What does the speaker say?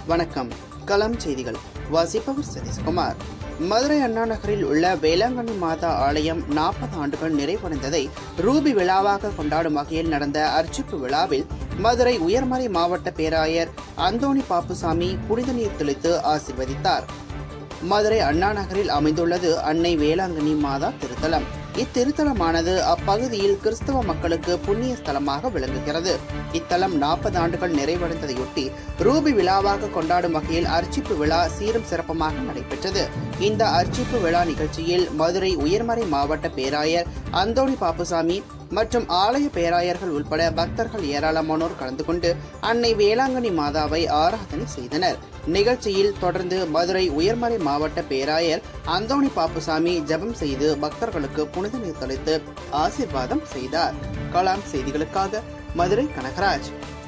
வணக்கம் களம் செய்திகள் வாசிப்பவர் சதீஷ்குமார் மதுரை அண்ணா நகரில் உள்ள வேளாங்கண்ணி மாதா ஆலயம் நாற்பது ஆண்டுகள் நிறைவடைந்ததை ரூபி விழாவாக கொண்டாடும் வகையில் நடந்த அர்ச்சிப்பு விழாவில் மதுரை உயர்மறை மாவட்ட பேராயர் அந்தோணி பாப்புசாமி புனித நீர் தெளித்து ஆசிர்வதித்தார் மதுரை அண்ணா நகரில் அமைந்துள்ளது அன்னை வேளாங்கண்ணி மாதா திருத்தலம் இத்திருத்தலமானது அப்பகுதியில் கிறிஸ்தவ மக்களுக்கு புண்ணிய ஸ்தலமாக விளங்குகிறது இத்தலம் நாற்பது ஆண்டுகள் நிறைவடைந்ததையொட்டி ரூபி விழாவாக கொண்டாடும் வகையில் அர்ச்சிப்பு விழா சீரும் சிறப்புமாக நடைபெற்றது இந்த அர்ச்சிப்பு விழா நிகழ்ச்சியில் மதுரை உயர்மறை மாவட்ட பேராயர் அந்தோணி பாப்புசாமி மற்றும் ஆலய பேராயர்கள் உட்பட பக்தர்கள் ஏராளமானோர் கலந்து கொண்டு அன்னை வேளாங்கண்ணி மாதாவை ஆராதனை செய்தனர் நிகழ்ச்சியில் தொடர்ந்து மதுரை உயர்மறை மாவட்ட பேராயர் அந்தோணி பாப்புசாமி ஜெபம் செய்து பக்தர்களுக்கு புனித நீர் தெளித்து ஆசீர்வாதம் செய்தார் கலாம் செய்திகளுக்காக மதுரை கனகராஜ்